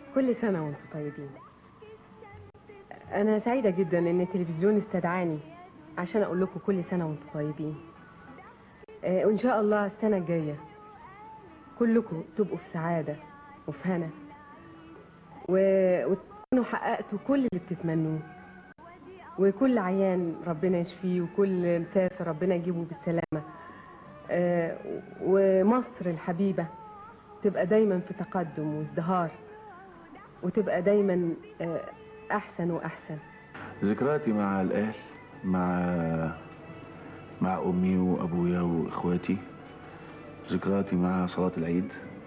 كل سنة وانتم طيبين أنا سعيدة جدا إن التلفزيون استدعاني عشان أقول لكم كل سنة وانتم طيبين آه، وإن شاء الله السنة الجاية كلكم تبقوا في سعادة وفي هنا و... وتكونوا حققتوا كل اللي بتتمنوه وكل عيان ربنا يشفيه وكل مسافر ربنا يجيبه بالسلامة آه، ومصر الحبيبة تبقى دايما في تقدم وازدهار وتبقى دايما آه، أحسن وأحسن ذكرياتي مع الأهل مع مع أمي وأبويا وإخواتي ذكرياتي مع صلاة العيد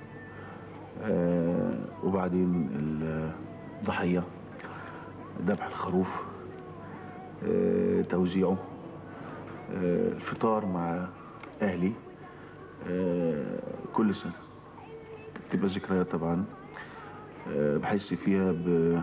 آه وبعدين الضحية ذبح الخروف آه توزيعه آه الفطار مع أهلي آه كل سنة تبقى ذكريات طبعا آه بحس فيها ب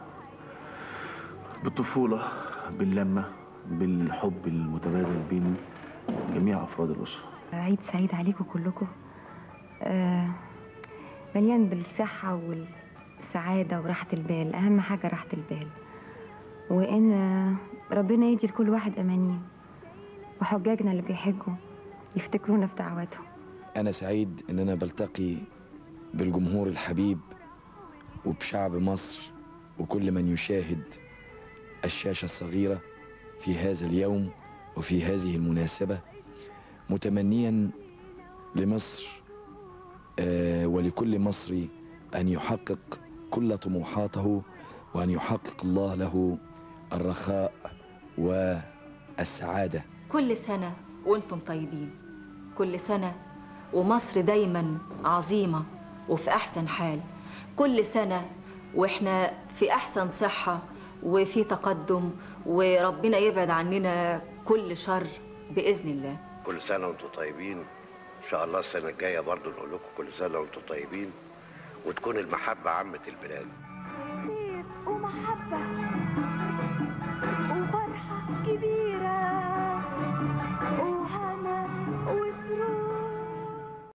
بالطفولة باللمة بالحب المتبادل بين جميع أفراد الأسرة عيد سعيد عليكم كلكم آه، مليان بالصحة والسعادة وراحة البال أهم حاجة راحة البال وإن آه، ربنا يدي لكل واحد أمانيه وحجاجنا اللي بيحجوا يفتكرونا في دعواتهم أنا سعيد إن أنا بلتقي بالجمهور الحبيب وبشعب مصر وكل من يشاهد الشاشة الصغيرة في هذا اليوم وفي هذه المناسبة متمنيا لمصر آه، ولكل مصري أن يحقق كل طموحاته وأن يحقق الله له الرخاء والسعادة كل سنة وانتم طيبين كل سنة ومصر دايما عظيمة وفي أحسن حال كل سنة وإحنا في أحسن صحة وفي تقدم وربنا يبعد عننا كل شر بإذن الله كل سنة وانتم طيبين إن شاء الله السنة الجاية برضو نقول لكم كل سنة وانتم طيبين وتكون المحبة عامة البلاد خير ومحبة